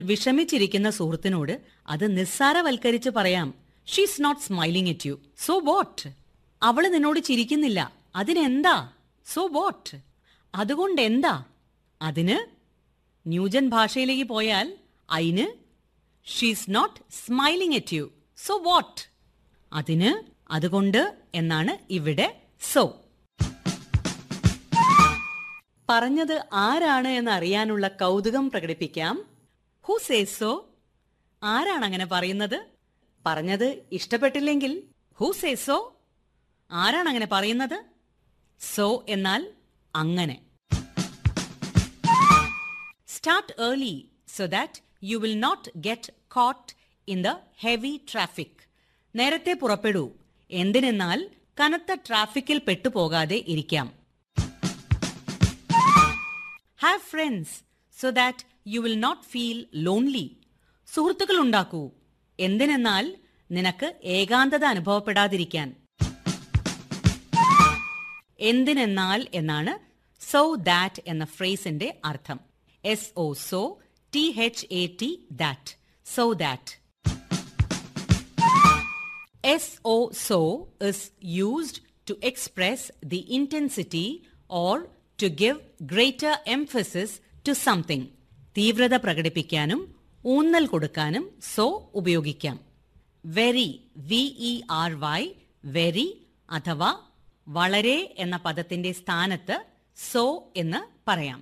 വിഷമിച്ചിരിക്കുന്ന സുഹൃത്തിനോട് അത് നിസ്സാരവൽക്കരിച്ച് പറയാം she's not smiling it you so what അവള് നിന്നോട് ചിരിക്കുന്നില്ല അതിനെന്താ സോ വാട്ട് അതുകൊണ്ട് എന്താ അതിന് ന്യൂജൻ ഭാഷയിലേക്ക് പോയാൽ അയിന് she's not smiling at you so what അതിന് അതുകൊണ്ട് എന്നാണ് ഇവിടെ സോ പറഞ്ഞത് ആരാണ് എന്ന് അറിയാനുള്ള കൗതുകം പ്രകടിപ്പിക്കാം ഹു സേ സോ ആരാണ് അങ്ങനെ പറയുന്നത് പറഞ്ഞത് ഇഷ്ടപ്പെട്ടില്ലെങ്കിൽ ഹു സേ സോ ആരാണ് അങ്ങനെ പറയുന്നത് സോ എന്നാൽ അങ്ങനെ start early so that you will not get caught in the heavy traffic നേരത്തെ പുറപ്പെടൂ എന്തിനെന്നാൽ കനത്ത ട്രാഫിക്കിൽ പെട്ടുപോകാതെ ഇരിക്കാം have friends so that you will not feel lonely സുഹൃത്തുക്കൾ ഉണ്ടാക്കൂ എന്തിനെന്നാൽ നിനക്ക് ഏകാന്തത അനുഭവപ്പെടാതിരിക്കാൻ എന്തിനെന്നാൽ എന്നാണ് സോ ദാറ്റ് എന്ന ഫ്രേസിന്റെ അർത്ഥം S O so T H A T that so that S O so is used to express the intensity or to give greater emphasis to something തീവ്രത പ്രകടിപ്പിക്കാനും ഊന്നൽ കൊടുക്കാനും സോ ഉപയോഗിക്കാം very V E R Y very അഥവാ വളരെ എന്ന പദത്തിന്റെ സ്ഥാനത്ത് സോ എന്ന് പറയാം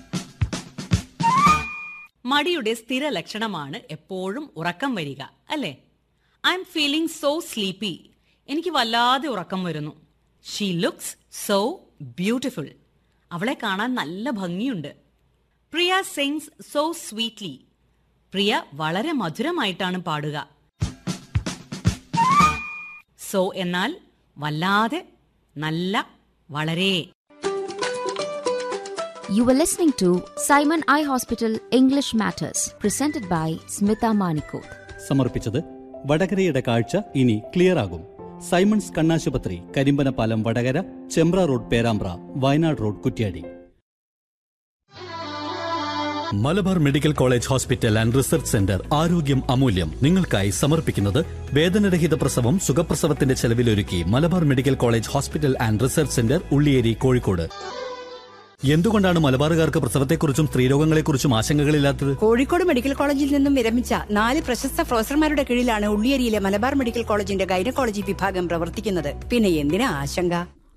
മടിയുടെ സ്ഥിര ലക്ഷണമാണ് എപ്പോഴും ഉറക്കം വരിക അല്ലേ I'm feeling so sleepy എനിക്ക് വല്ലാതെ ഉറക്കം വരുന്നു ഷീ ലുക്സ് സോ ബ്യൂട്ടിഫുൾ അവളെ കാണാൻ നല്ല ഭംഗിയുണ്ട് Priya sings so sweetly Priya വളരെ മധുരമായിട്ടാണ് പാടുക സോ എന്നാൽ വല്ലാതെ നല്ല വളരെ You were listening to Simon Eye Hospital English Matters, presented by Smita Manikoth. സമർപ്പിച്ചത് വടകരയുടെ കാഴ്ച ഇനി ക്ലിയർ ആകും സൈമൺസ് കണ്ണാശുപത്രി Karimbanapalam Vadakara Chembra road Perambra Wayanad road Kuttiadi Malabar medical college hospital and research centre ആരോഗ്യം അമൂല്യം നിങ്ങൾക്കായി സമർപ്പിക്കുന്നത് വേദനരഹിത പ്രസവം സുഖപ്രസവത്തിന്റെ ചെലവിലൊരുക്കി Malabar medical college hospital and research centre Ulliyeri Kozhikode എന്തുകൊണ്ടാണ് മലബാറുകാർക്ക് പ്രസവത്തെക്കുറിച്ചും സ്ത്രീരോഗങ്ങളെക്കുറിച്ചും ആശങ്കകളില്ലാത്തത് കോഴിക്കോട് മെഡിക്കൽ കോളേജിൽ നിന്നും വിരമിച്ച നാല് പ്രശസ്ത പ്രൊഫസർമാരുടെ കീഴിലാണ് ഉള്ളിയേരിയിലെ മലബാർ മെഡിക്കൽ കോളേജിന്റെ ഗൈനക്കോളജി വിഭാഗം പ്രവർത്തിക്കുന്നത് പിന്നെ എന്തിനാ ആശങ്ക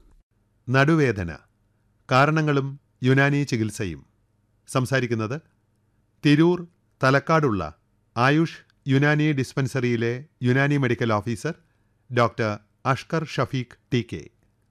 നടുവേദന കാരണങ്ങളും യുനാനി ചികിത്സയും സംസാരിക്കുന്നത് തിരൂർ തലക്കാടുള്ള ആയുഷ് യുനാനി ഡിസ്പെൻസറിയിലെ Unani medical officer doctor Ashkar Shafeeq T K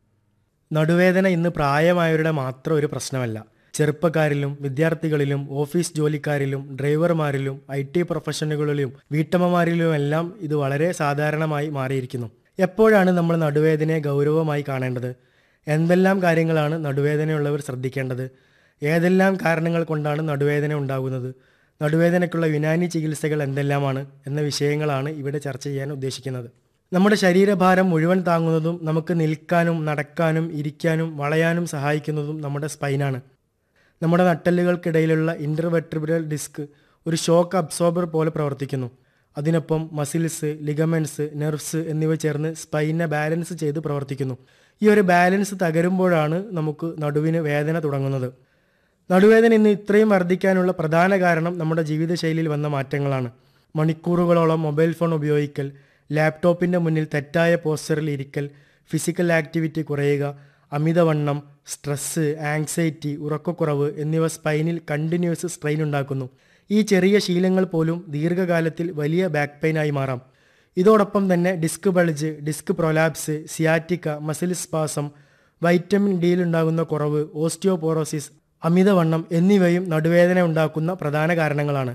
നടുവേദന ഇന്ന് പ്രായമായവരുടെ മാത്രം ഒരു പ്രശ്നമല്ല ചെറുപ്പക്കാരിലും വിദ്യാർത്ഥികളിലും ഓഫീസ് ജോലിക്കാരിലും ഡ്രൈവർമാരിലും ഐ ടി പ്രൊഫഷണലുകളിലും വീട്ടമ്മമാരിലുമെല്ലാം ഇത് വളരെ സാധാരണമായി മാറിയിരിക്കുന്നു എപ്പോഴാണ് നമ്മൾ നടുവേദനയെ ഗൗരവമായി കാണേണ്ടത് എന്തെല്ലാം കാര്യങ്ങളാണ് നടുവേദനയുള്ളവർ ശ്രദ്ധിക്കേണ്ടത് ഏതെല്ലാം കാരണങ്ങൾ കൊണ്ടാണ് നടുവേദന ഉണ്ടാകുന്നത് നടുവേദനയ്ക്കുള്ള യുനാനി ചികിത്സകൾ എന്തെല്ലാമാണ് എന്ന വിഷയങ്ങളാണ് ഇവിടെ ചർച്ച ചെയ്യാൻ ഉദ്ദേശിക്കുന്നത് നമ്മുടെ ശരീരഭാരം മുഴുവൻ താങ്ങുന്നതും നമുക്ക് നിൽക്കാനും നടക്കാനും ഇരിക്കാനും വളയാനും സഹായിക്കുന്നതും നമ്മുടെ സ്പൈനാണ് നമ്മുടെ നട്ടെല്ലുകൾക്കിടയിലുള്ള ഇൻ്റർവെട്രിബുലർ ഡിസ്ക് ഒരു ഷോക്ക് അബ്സോർബർ പോലെ പ്രവർത്തിക്കുന്നു അതിനൊപ്പം മസിൽസ് ലിഗമെൻറ്റ്സ് നെർവ്സ് എന്നിവ ചേർന്ന് സ്പൈനെ ബാലൻസ് ചെയ്ത് പ്രവർത്തിക്കുന്നു ഈ ഒരു ബാലൻസ് തകരുമ്പോഴാണ് നമുക്ക് നടുവിന് വേദന തുടങ്ങുന്നത് നടുവേദന ഇന്ന് ഇത്രയും വർദ്ധിക്കാനുള്ള പ്രധാന കാരണം നമ്മുടെ ജീവിതശൈലിയിൽ വന്ന മാറ്റങ്ങളാണ് മണിക്കൂറുകളോളം മൊബൈൽ ഫോൺ ഉപയോഗിക്കൽ ലാപ്ടോപ്പിൻ്റെ മുന്നിൽ തെറ്റായ പോസ്റ്ററിൽ ഇരിക്കൽ ഫിസിക്കൽ ആക്ടിവിറ്റി കുറയുക അമിതവണ്ണം സ്ട്രെസ്സ് ആങ്സൈറ്റി ഉറക്കക്കുറവ് എന്നിവ സ്പൈനിൽ കണ്ടിന്യൂസ് സ്ട്രെയിൻ ഉണ്ടാക്കുന്നു ഈ ചെറിയ ശീലങ്ങൾ പോലും ദീർഘകാലത്തിൽ വലിയ ബാക്ക് പെയിനായി മാറാം ഇതോടൊപ്പം തന്നെ disc bulge disc prolapse sciatica muscle spasm vitamin ഡിയിലുണ്ടാകുന്ന കുറവ് ഓസ്റ്റിയോപോറോസിസ് അമിതവണ്ണം എന്നിവയും നടുവേദന ഉണ്ടാക്കുന്ന പ്രധാന കാരണങ്ങളാണ്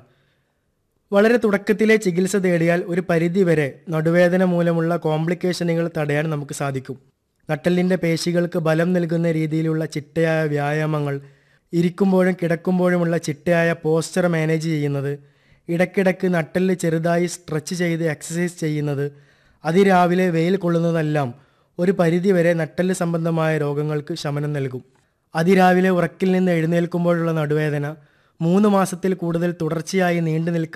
വളരെ തുടക്കത്തിലെ ചികിത്സ തേടിയാൽ ഒരു പരിധിവരെ നടുവേദന മൂലമുള്ള കോംപ്ലിക്കേഷനുകൾ തടയാൻ നമുക്ക് സാധിക്കും നട്ടലിൻ്റെ പേശികൾക്ക് ബലം നൽകുന്ന രീതിയിലുള്ള ചിട്ടയായ വ്യായാമങ്ങൾ ഇരിക്കുമ്പോഴും കിടക്കുമ്പോഴുമുള്ള ചിട്ടയായ പോസ്ചർ മാനേജ് ചെയ്യുന്നത് ഇടയ്ക്കിടയ്ക്ക് നട്ടലിൽ ചെറുതായി സ്ട്രെച്ച് ചെയ്ത് എക്സസൈസ് ചെയ്യുന്നത് അതിരാവിലെ വെയിൽ കൊള്ളുന്നതെല്ലാം ഒരു പരിധിവരെ നട്ടല് സംബന്ധമായ രോഗങ്ങൾക്ക് ശമനം നൽകും അതിരാവിലെ ഉറക്കിൽ നിന്ന് എഴുന്നേൽക്കുമ്പോഴുള്ള നടുവേദന മൂന്ന് മാസത്തിൽ കൂടുതൽ തുടർച്ചയായി നീണ്ടു നിൽക്കുന്ന